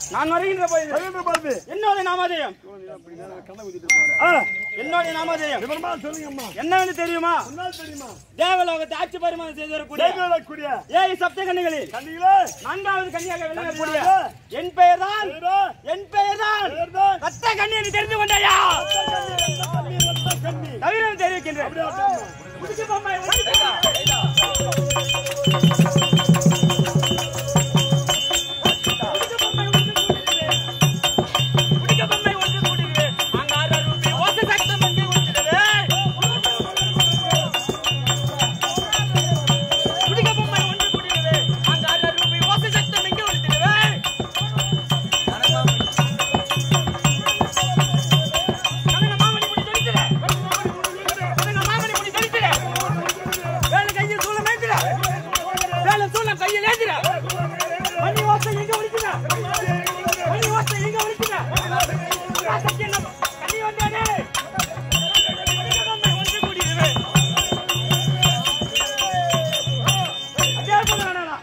நான் வருகின்ற போது வருகின்ற பொழுது என்னோட நாமதேயம் அப்படி நேரா கண்ணை ஊத்திட்டு போறேன். ஆ, என்னோட நாமதேயம் விவரமா சொல்லுங்கம்மா என்னவென்று தெரியுமா என்ன தெரியுமா தேவலோகத்தை ஆட்சி பரிமாணம் செய்து வரக்கூடிய கேட்கக்கூடிய ஏழு சப்த கன்னிகளில் கண்ணிகளே நான்காவது கன்னியாக விளங்கக்கூடிய கன்னியாக. என் பெயர் தான் பேரா, என் பெயர் தான் பேர்தான். ரத்த கண்ணி என்று தெரிந்து கொண்டாயா கண்ணி, ரத்த கண்ணி, ரத்த கண்ணி. தவிர தெரிவிக்கின்றேன் அப்படியே ஆட்டம்மா. புடிச்சு பொம்மை, புடிச்சு பொம்மை. புடிச்சு பொம்மை, ஒன்று கூட்டுகிறது. புடிச்சு பொம்மை, ஒன்று கூட்டுகிறது. அங்கார ரூபி, ஓசை சத்தம் அங்கே ஒலிக்கிறது. புடிச்சு பொம்மை, ஒன்று கூட்டுகிறது. அங்கார ரூபி, ஓசை சத்தம் இங்கே ஒலிக்கிறது. கண்ணன மாமணி முடி தெரிக்குது. கண்ணன மாமணி முடி தெரிக்குது. வேலை கையில் சூளம் ஏத்துற. வேலை சூளம் கையில் ஏத்துற. மணி ஓசை எங்க ஒலிக்குது? மணி ஓசை எங்க ஒலிக்குது? ராசத்தி என்ன கண்ணி வந்தானே. நம்ம ஒன்று கூடியது. அதே போல வேணாம்.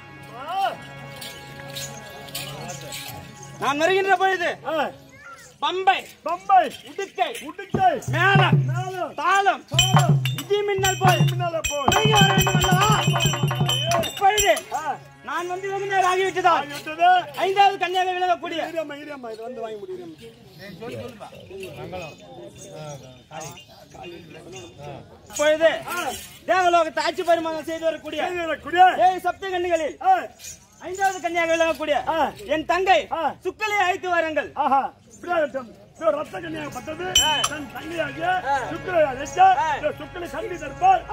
நான் வருகின்ற பொழுது ஆ, பம்பை பம்பை உடுக்கை உடுக்கை மேளம் மேலம் தாளம் தாளம், இடி மின்னல் போல் பின்னால போ இறங்கி வர வேண்டும் அல்லவா? இப்பொழுது ஆ, நான் வந்து வெகு நேரம் ஆகிவிட்டதா ஆகிவிட்டது. ஐந்தாவது கன்னியாக விளங்கக்கூடிய இரியம்மா, இரியம்மா, இது வந்து வாங்கி முடியும் இப்பொழுது தேவலோகத்தை ஆட்சி பரிமாணம் செய்து வரக்கூடிய குடியா ஏழு சப்த கன்னிகளில் ஐந்தாவது கன்னியாக விளங்கக்கூடிய ஆ. என் தங்கை ஆ. சுக்கலை அழைத்து வாருங்கள் ஆஹா பிராயட்டம் ரத்த கன்னியாக பட்டது தன் தண்ணியாக சுக்கரை அழைத்த சுக்கரை கண்டி தருப்பார்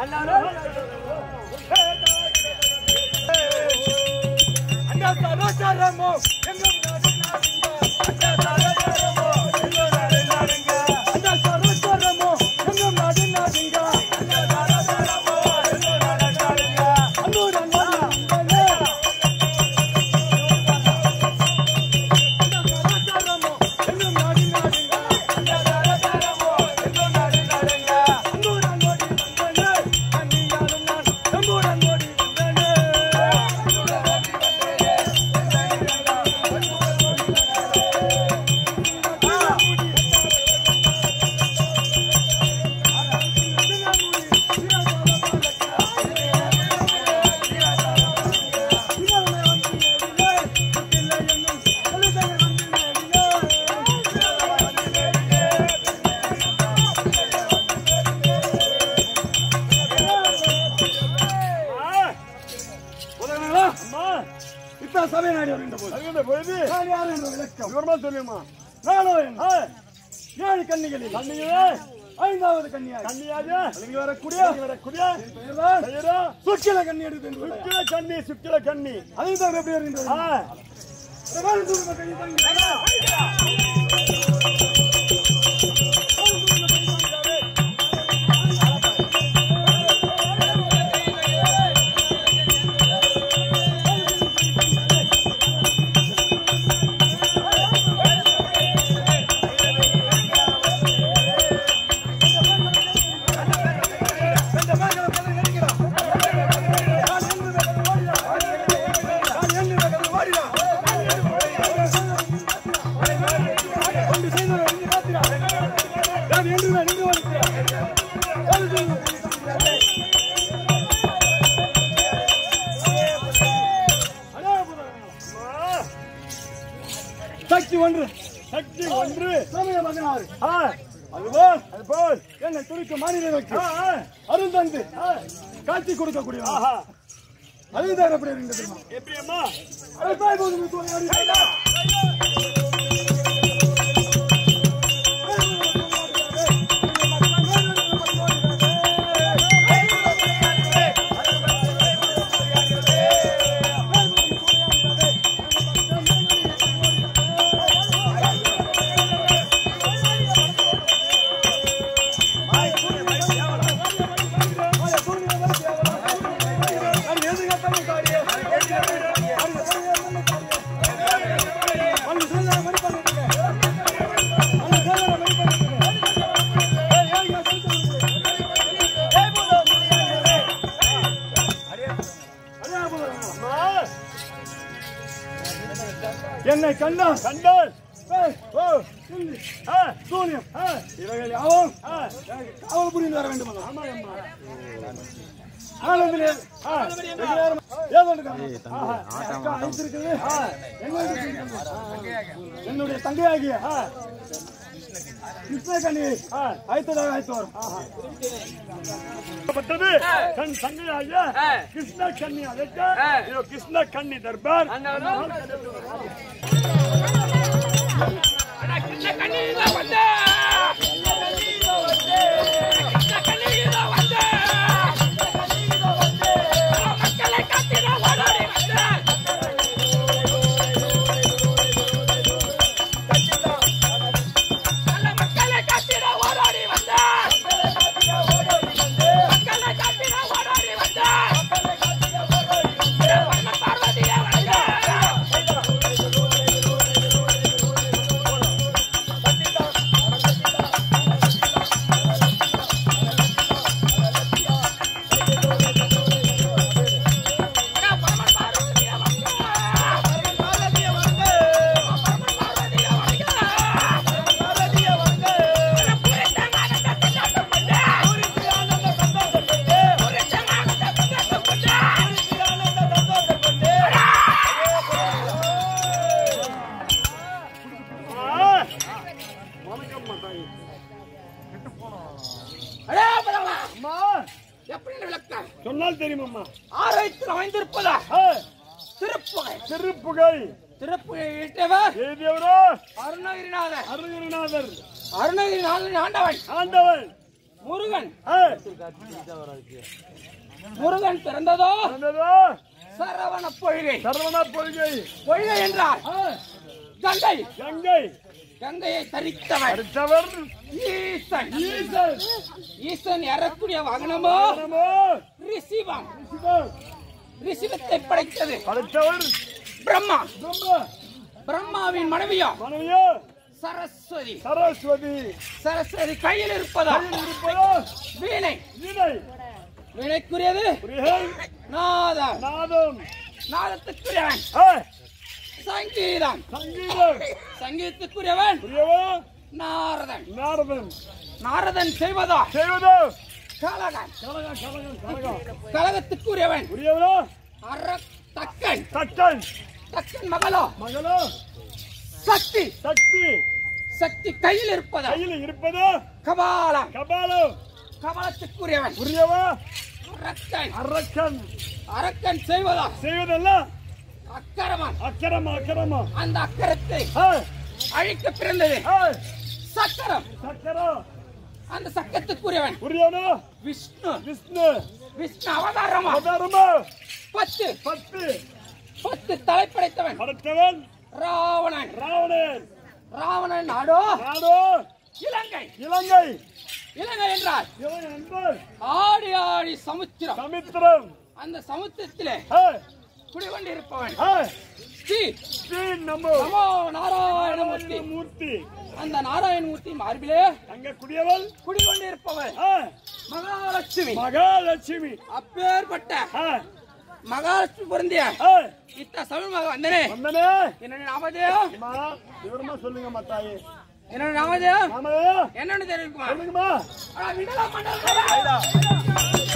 அந்த சரோசாரமோ எங்கும் நாடு நாடுங்க. அந்த சரோசாரமோ எங்கும் நாடு நாடுங்க. அந்த சரோசாரமோ எங்கும் நாடு நாடுங்க. அந்த சரோசாரமோ எங்கும் நாடு நாடுங்க. அன்னூர் அன்னூர் அன்பனே. அந்த சரோசாரமோ எங்கும் நாடு நாடுங்க. அந்த சரோசாரமோ எங்கும் நாடு நாடுங்க. அன்னூர் அன்னூர் அன்பனே. அன்னியாரும் நான் தம்பூர் அன்னூர் அன்பனே. உதவிங்களா? இத்தான் சபை நாடி வருகின்ற போது நான் யார் என்ற விளக்கம் விவரமா சொல்லுமா நானோ என் ஏழு கன்னிகளில் கண்ணிகளே ஐந்தாவது கன்னியாக கண்ணியாக விளங்கி வரக்கூடிய வரக்கூடிய பெயர்தான் பெயரா சுக்கில கன்னி எடுத்து என்று விளக்கம். சுக்கில கண்ணி சுக்கில கண்ணி அதை தான் எப்படி வருகின்றது ஆ பிரகாரம் தூர்ந்த கை தங்கி. சக்தி ஒன்று சக்தி ஒன்று சமய மகனாறு ஆ அதுபோல் அதுபோல் எங்கள் துடிக்க மாநிலங்களுக்கு ஆ, ஆ, அருள் தந்து காட்சி கொடுக்கக்கூடிய ஆஹா அதுதான் எப்படி இருந்தது தெரியுமா? எப்படி அம்மா அதுதான் போது உங்களுக்கு ஒரு அறிவு. அது எது கேட்டாலும் காரியம். அது எது கேட்டாலும் காரியம். கண்டான் கண்டான் ஏய், ஓ, இல்லை. ஆ, சூனியம் ஆ, இவைகள் யாவும் ஆ, எனக்கு காவல் புரிந்து வர வேண்டும் அல்லவா? ஆமா, அம்மா. ஆனந்திலே, ஆ, வெகு நேரம் ஏதோ ஒன்று காணோம். ஆஹா, அக்கா அழைத்திருக்குது. ஆ, எங்க இருக்குது? என்னுடைய தங்கையாகிய ஆ, கிருஷ்ணகண்ணி ஆ, அழைத்ததாக அழைத்து வரும் ஆஹா. பட்டது தன் தங்கையாகிய கிருஷ்ண கண்ணி அழைக்க இதோ கிருஷ்ண கண்ணி தர்பார் அண்ணா, கிருஷ்ண கண்ணீர் தான் வந்த. கிருஷ்ண கண்ணீர் தான் வந்த. மக்களை காத்திட ஓடோடி வந்த. நல்ல மக்களை காத்திட ஓடோடி வந்த. மக்களை காத்திட ஓடோடி வந்த. வண்ண பார்வதியே வந்த. அம்மா எப்படி விளக்கம் சொன்னால் தெரியுமம்மா ஆரோக்கியத்தில் அமைந்திருப்பதா ஆ, திருப்புகை திருப்புகை திருப்புகை இட்டவர் எழுதியவரோ அருணகிரிநாதர் அருணகிரிநாதர் அருணகிரிநாதன் ஆண்டவன் ஆண்டவன் முருகன் ஆ, முருகன் பிறந்ததோ வந்ததோ சரவண பொய்கை சரவண பொய்கை பொய்கை என்றால் ஆ, கங்கை கங்கை கங்கையை தரித்தவன் அடுத்தவர் ஈசன் ஈசன் ஈசன் ஏறக்கூடிய வாகனமோ நமோ ரிஷிவம் சிவம் ரிஷிவத்தை படைத்தது அடுத்தவர் பிரம்மா பிரம்ம பிரம்மாவின் மனைவியோ மனைவியோ சரஸ்வதி சரஸ்வதி சரஸ்வதி கையில் இருப்பதா கையில் இருப்பதோ வீணை வினை வீணைக்குரியது புரிகை நாதம் நாதம் நாதத்துக்குரியவன் ஆ, சங்கீதம் சங்கீதம் சங்கீதத்துக்குரியவன் புரியவோ நாரதன் நாரதன் நாரதன் செய்வதா செய்வதோ கலகன் கலகம் கலகம் கலகம் கலகத்துக்குரியவன் புரியவோ அர தக்கன் தக்கன் தக்கன் மகளோ மகளோ சக்தி சக்தி சக்தி கையில் இருப்பதா கையில் இருப்பதோ கபாலம் கபாலோ கபாலத்துக்குரியவன் புரியவோ அரக்கன் அரக்கன் அரக்கன் செய்வதா செய்வதெல்லாம் அக்கரமன் அக்கரமா அக்கரமா அந்த அக்கரத்தை ஆ, அழிக்க பிறந்தது ஆ, சக்கரம் சக்கரம் அந்த சக்கரத்துக்குரியவன் புரியவோ விஷ்ணு விஷ்ணு விஷ்ணு அவதாரமா அவதாரமா பத்து பத்து பத்து தலை படைத்தவன் படைத்தவன் ராவணன் ராவணன் ராவணன் நாடோ நாடோ இலங்கை இலங்கை இலங்கை என்றால் இவன் என்பர் ஆடி ஆடி சமுத்திரம் சமுத்திரம் அந்த சமுத்திரத்திலே ஆ, குடிகொண்டிருப்பவன் ஆ, ஸ்ரீ ஸ்ரீ நமோ நமோ நாராயணமூர்த்தி மூர்த்தி அந்த நாராயணமூர்த்தி மார்பிலே அங்க குடியவள் குடிகொண்டிருப்பவன் ஆ, மகாலட்சுமி மகாலட்சுமி அப்பேற்பட்ட ஆ, மகாலட்சுமி பொருந்திய ஆ, இத்த தமிழ் மக வந்தனே வந்தனே என்னோட நாமதேவம் அம்மா விவரமா சொல்லுங்க மத்தாயி என்னோட நாமதேவம் ஆமா என்னன்னு தெரியுமா சொல்லுங்கம்மா ஆனா விடலாம் மண்டலம்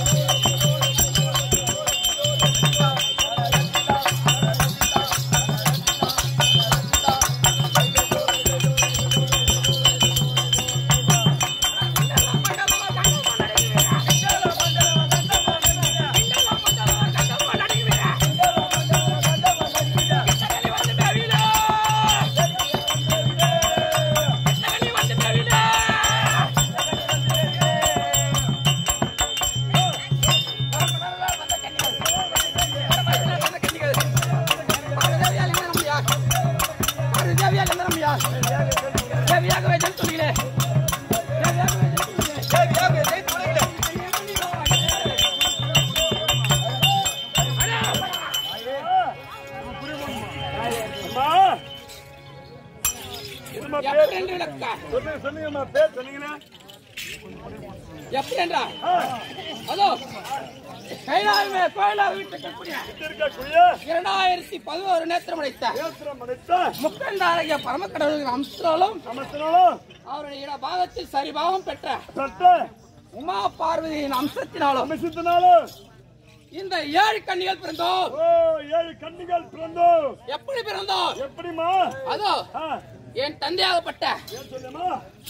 தேவியாகவே ஜெயித்துள்ளீங்களே தேவியாகவே ஜெயித்துள்ளீங்களே அம்மா இதுமா பேர் எப்படி என்று விளக்க சொல்லுங்க சொல்லுங்கம்மா பேர் சொன்னீங்கன்னா எப்படி என்றா ஆ, அதோ கைலாயமே கோயிலாக வீட்டுக்கூடிய இருக்கக்கூடிய இரண்டாயிரத்தி பதினோரு நேத்திரம் அடைத்த ஏத்திரம் அடைத்த முக்கண்டாரைய பரமக்கடவுளின் அம்சத்தாலும் நமஸ்தனாலும் அவருடைய இட பாகத்தில் சரிபாகம் பெற்ற பெற்ற உமா பார்வதியின் அம்சத்தினாலும் அமைச்சத்தினாலும் இந்த ஏழு கண்ணிகள் பிறந்தோம் ஓ ஏழு கண்ணிகள் பிறந்தோம் எப்படி பிறந்தோம் எப்படிமா அதோ ஆ, என் தந்தையாகப்பட்ட ஏன் சொல்லுமா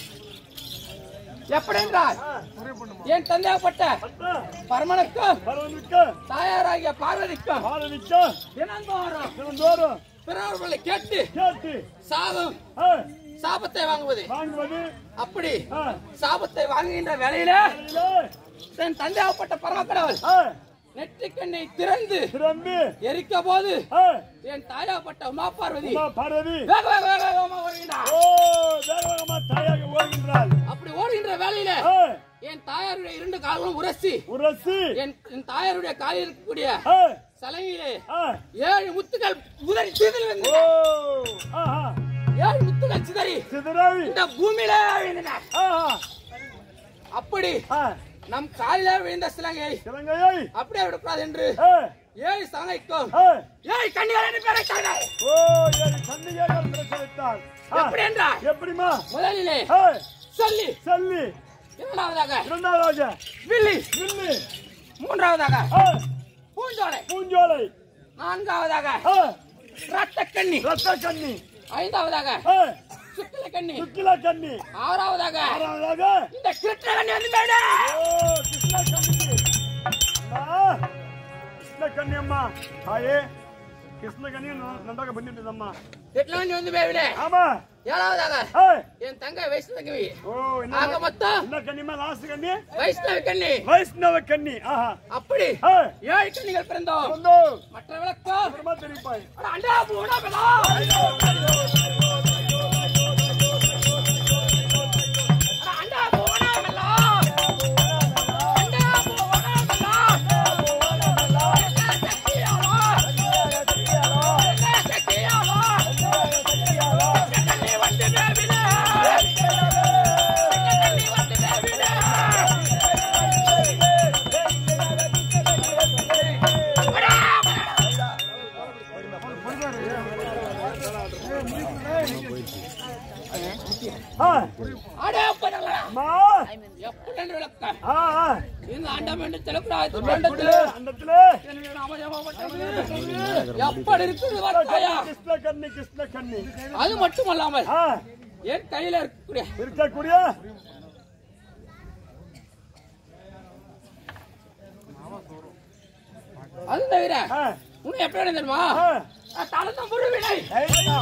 எப்படி என்றால் என் தந்தையாகப்பட்ட பட்ட பரமனுக்கும் பரவனுக்கு தாயாராகிய பார்வதிக்கும் பாரதிக்கு தினந்தோறும் தினந்தோறும் பிறவர்களை கேட்டு கேட்டு சாபம் ஆ, சாபத்தை வாங்குவது வாங்குவது அப்படி ஆ, சாபத்தை வாங்குகின்ற வேளையில இல்லை. தன் தந்தையாகப்பட்ட பரமக்கடவுள் ஆ, நெற்றிக்கண்ணை திறந்து திறந்து எரிக்க போது ஆ, என் தாயாகப்பட்ட உமா பார்வதி உமா பார்வதி வேக வேக வேக வேகமா வருகின்றார் ஓ தேவகமா தாயாக ஓடுகின்றாள் அப்படி ஓடுகின்ற வேளையில ஆ, என் தாயாருடைய இரண்டு கால்களும் உரசி உரசி என் என் தாயாருடைய காலில் இருக்கக்கூடிய ஆ, சலங்கிலே ஆ, ஏழு முத்துகள் உதறி சிதறி ஓ வந்தன ஆஹா ஏழு முத்துகள் சிதறி சிதறாவி இந்த பூமியில விழுந்தன ஆஹா அப்படி ஆ, நம் காலில விழுந்த சிலங்கை இலங்கையை அப்படியே விடக்கூடாது என்று ஆ, ஏழு சலங்கைக்கும் ஆ, ஏழு கண்ணிகள் என்று பெயர் வைத்தார்கள். ஓ ஏழு கண்ணிகைகள் பிரசவித்தாள் ஆ, எப்படி என்றால் எப்படிமா முதலிலே ஆ, சொல்லி செல்லி இரண்டாவதாக இரண்டாவதாக வில்லி வில்லு மூன்றாவதாக ஆ, பூஞ்சோலை பூஞ்சோலை நான்காவதாக ஆ, ரத்த கண்ணி ரத்த கண்ணி ஐந்தாவதாக ஆ, சுக்கில கண்ணி சுக்கில கண்ணி ஆறாவதாக ஆறாவதாக இந்த கிருஷ்ண கண்ணி வந்து மேடை ஓ கிருஷ்ண கண்ணி அம்மா கிருஷ்ண கண்ணி அம்மா தாயே கிருஷ்ண கண்ணி நன்றாக பண்ணிட்டுதம்மா கிருஷ்ண கண்ணி வந்து மேவிலே ஆமா ஏழாவதாக ஆ, என் தங்கை வைஷ்ணவி ஓ ஆக என்ன மொத்தம் என்ன கண்ணிமா லாஸ்ட் கண்ணி வைஷ்ணவி கண்ணி வைஷ்ணவ கண்ணி ஆஹா அப்படி ஆ, ஏழு கண்ணிகள் பிறந்தோம் வந்தோ மற்ற விளக்கம் அப்புறமா தெரிவிப்பாய் அட, அண்டா பூனா பெலாம். அட, அண்டா பூனா பெலாம். அண்டா பூனா பெலாம். என்ன சக்தியாலோ? என்ன சக்தியாலோ? கண்ணி வந்து மேவிலே. கண்ணி வந்து மேவிலே. ஆ, அடே பரவலா. அம்மா எப்படி என்று விளக்கம் ஆ ஆ இந்த அண்டம் என்று சொல்லக்கூடாது குடிலே, அண்டத்திலே அண்டத்திலே என்னுடைய நாமஜபப்பட்டது. எப்படி இருக்குது வார்த்தையா கிருஷ்ண கண்ணி கிருஷ்ண கண்ணி அது மட்டுமல்லாமல் ஆ என் கையில இருக்கக்கூடிய இருக்கக்கூடிய அது தவிர ஆ, உன்னை எப்படி தெரியுமா ஆ. தலந்த முருவினை ஐயா.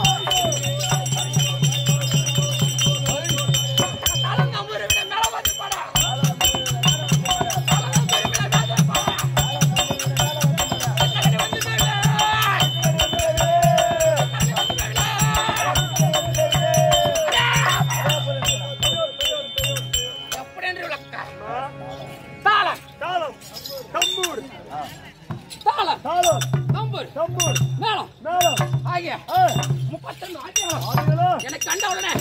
தலந்த முருவினை மேல வந்து பாடா தலந்த முருவினை மேல வந்து பாடா. கண்ணகி வந்து மேலே. கண்ணகி வந்து மேலே. எப்படி என்று விளக்கம் தாளம் தாளம் தம்பூர் தாளம் தாளம் தம்பூர் தம்பூர் மேளம் மேளம் ஆகிய ஆ, முப்பத்தொன்று ஆட்டியம் ஆடுகளா? எனக்கு கண்ட உடனே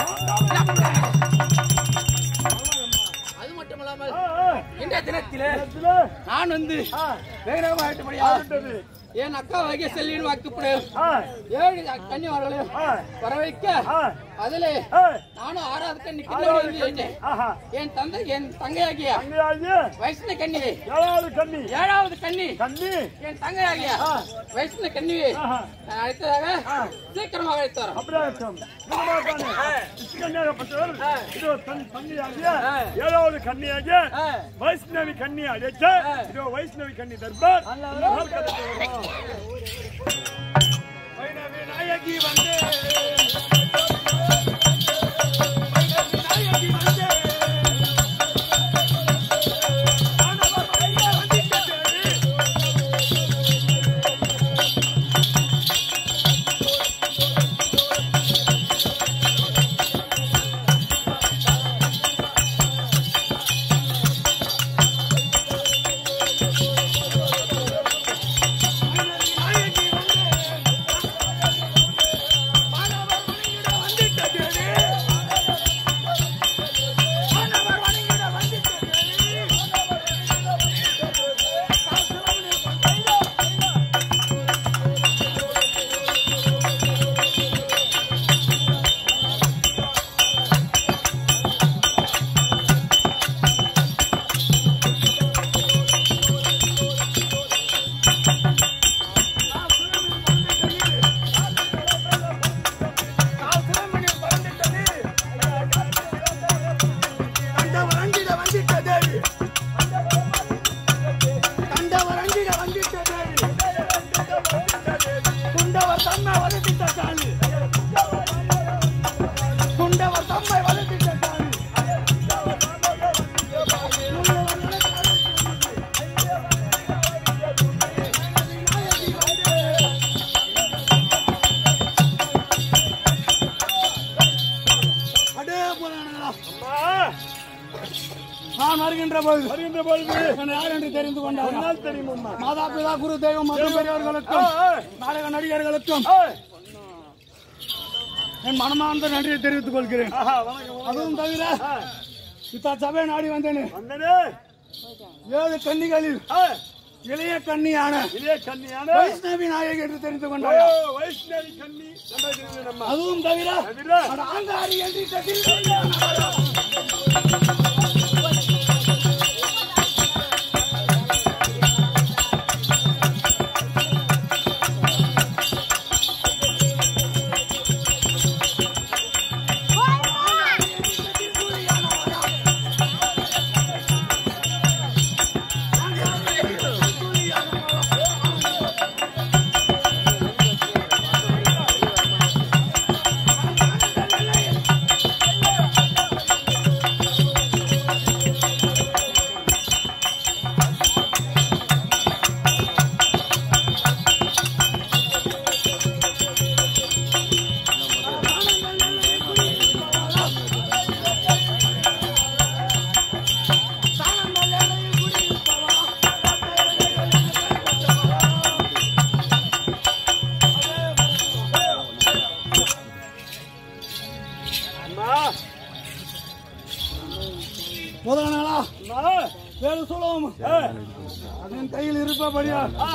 அது மட்டுமல்லாமல் ஆ, ஆ. இன்றைய தினத்திலே இடத்திலே, நான் வந்து ஆ, வேகமாக ஆயிட்டுபடியா ஆடிட்டது. என் அக்கா வகை செல்லியின் வாக்குப்படு ஆ, ஏழு கன்னிமார்களையும் ஆ, வர வைக்க ஆ, அதிலே ஆ. நானும் ஆறாவது கண்ணி ஆறாவது கிட்ட கண்ணி. ஆஹா. என் தந்தை என் தங்கையாகிய அங்கேயாகிய வைஷ்ண கண்ணி ஏழாவது கண்ணி ஏழாவது கண்ணி கண்ணி என் தங்கையாகிய ஆ. வைஷ்ண கண்ணியை ஆஹா. நான் அழைத்ததாக ஆ. சீக்கிரமாக அழைத்து வரோம் அப்படியே இருக்கும். நிஜமாதானே? இஸ்கன்யாகப்பட்டவர் ஆ. இதோ தன் தங்கையாகிய ஆ. ஏழாவது கன்னியாகிய ஆ. வைஷ்ணவி கன்னி அழைத்த ஆ. இதோ வைஷ்ணவி கன்னி தர்பார் அல்ல, இந்த நாள் கடந்து வரும். வைணவி நாயகி வந்து வைணவி நாயகி வந்து ஆனவர் ஐயா வந்திட்டது. நாயகி வந்து நான் வருகின்ற பொழுது வருகின்ற பொழுது என்னை யார் என்று தெரிந்து கொண்டார் என்னால் தெரியும் உண்மை. மாதா பிதா குரு தெய்வம் மற்றும் பெரியவர்களுக்கும் ஆ, நாடக நடிகர்களுக்கும் ஆ. என் மனமார்ந்த நன்றியை தெரிவித்துக் கொள்கிறேன் ஆஹா, வணக்கம், வணக்கம். அதுவும் தவிர ஆ, இத்தா சபை நாடி வந்தேனே வந்தனே. ஏழு கன்னிகளில் ஆ, இளைய கன்னியான இளைய கன்னியான வைஷ்ணவி நாயகி என்று தெரிந்து ஓ, கொண்டார் வைஷ்ணவி கன்னி நன்றாக தெரியும் நம்ம. அதுவும் தவிர தவிர, அட ஆங்காரி என்று தெரிந்து கொண்டார். அம்மா, முதல் நாளா அம்மா, வேறு சொல்லுவோம் ஆ, அதன் கையில் இருப்பபடியா ஆ,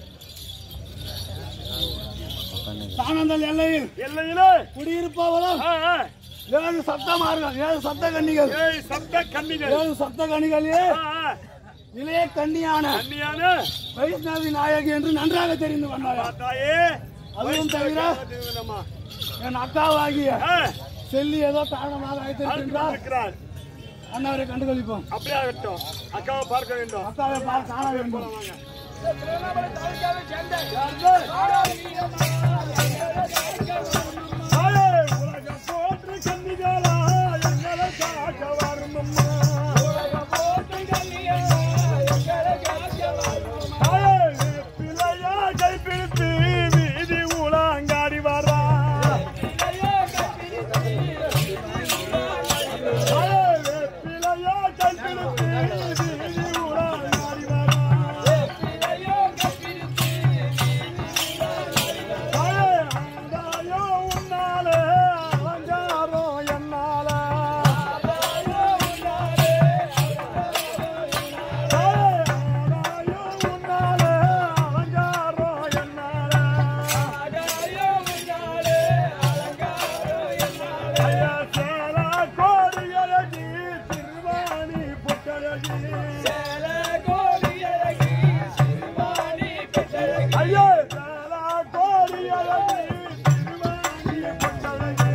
சானந்தல் எல்லையில் எல்லையிலே, குடியிருப்பவளும் ஆ, ஆ, ஏழு சப்தமார்கள் ஏழு சப்த கன்னிகள் ஏய், சப்த கன்னிகள். ஏழு சப்த கன்னிகளே ஆ, ஆ, இளைய கன்னியான கன்னியான வைஷ்ணவி நாயகி என்று நன்றாக தெரிந்து கொண்டார் தாயே, அதுவும் தவிர வைஷ்ணவி தெரியும் நம்ம. என் அக்காவாகிய ஆ, செல்லி ஏதோ காரணமாக பார்த்துக் அழைத்திருக்கின்றார் கொண்டிருக்கிறார். அண்ணவரை கண்டுகளிப்போம் அப்படியே ஆகட்டும் அக்காவை பார்க்க வேண்டும் அக்காவை பார்த்து காண வேண்டும் வாங்க தாயே, உலகம் போற்று கன்னிகளா, எங்களை காக்க வரும் அம்மா. தாயே, பிள்ளையா கைப்பிடித்து வீதி உலாங்காடி வரா. தாயே, பிள்ளையா கைப்பிடித்து வீதி உலாங்காடி வரா. தாயே, ஆண்டாயோ உன்னாலே, அலங்காரோ என்னாலே. தாயே, ஆண்டாயோ உன்னாலே, அலங்காரோ என்னாலே. ஐயா, சேலா கோடியழகி, திருவாணி புத்தழகி. ஐயா, சேலா கோடியழகி, திருவாணி புத்தழகி.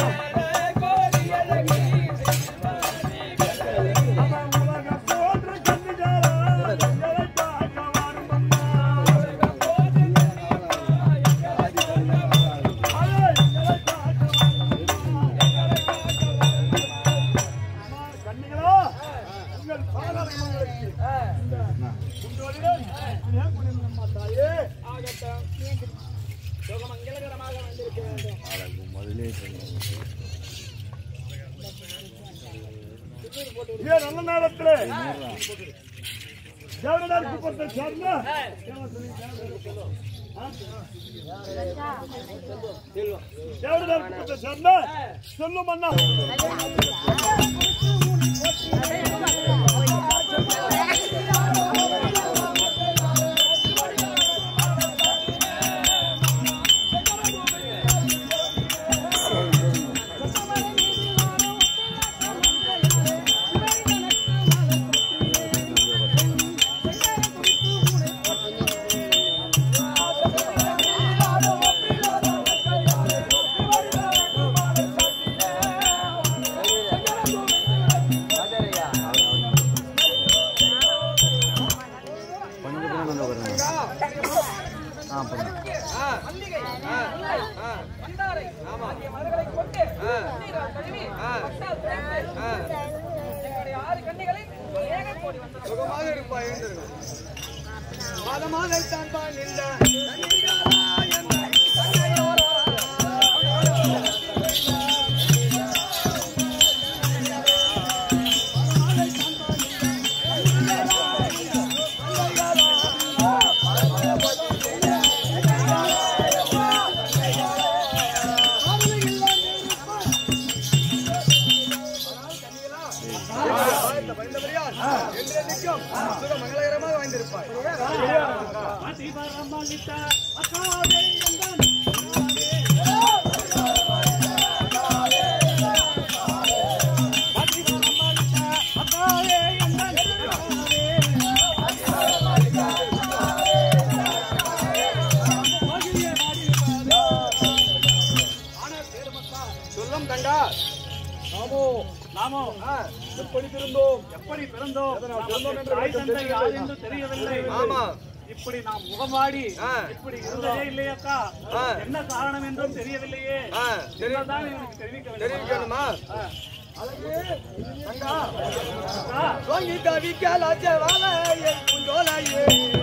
அவன் உலகம் போற்று கன்னிகளா, எங்களை காக்க வரும் அம்மா. ஐயா, எங்களை காக்க கன்னிகளா, உங்கள் பாராளுமன்றங்களுக்கு கொண்டு வருகிறேன். ஏன் புரியும் அம்மா தாயே? ஏன் நல்ல நேரத்திலே தேவனார் குப்பத்தை சேர்ந்த தேவனார் குப்பத்தை சேர்ந்த சொல்லும் அண்ணா ஆ அதிபரமளித்த அக்காவே எந்தன் அதிபரமளித்த அக்காவே எந்தன் சொல்லும் கண்டா நாமோ நாமோ எப்படி திருந்தோம் எப்படி பிறந்தோம் எதனால் பிறந்தோம் என்று தாய் எனக்கு தந்தை யார் தெரியவில்லை. என்று தெரியவில்லை ஆமா. இப்படி நாம் முகமாடி ஆ. இப்படி இருந்ததே இல்லையாக்கா ஆ. என்ன காரணம் என்றும் தெரியவில்லையே ஆ, தெரி- தான் எனக்கு தெரிவிக்க வேண்டும் தெரிவிக்கணுமா அழகு கண்டா அக்கா, வாங்கி தவிக்கலாச்ச வாழையை புஞ்சோலையே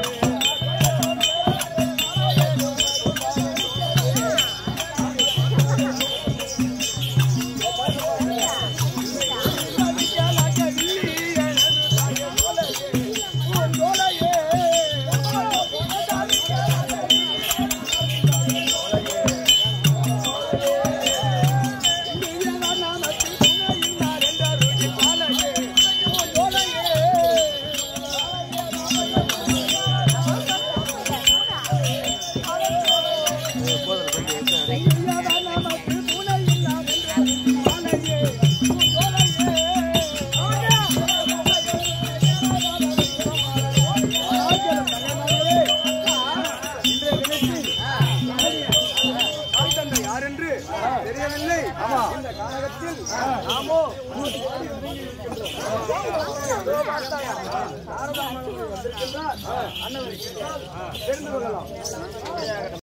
யாரென்று தெரியவில்லை இந்த காலகத்தில் நாமோ அண்ணவரை கேட்டால் தெரிந்து கொள்ளலாம்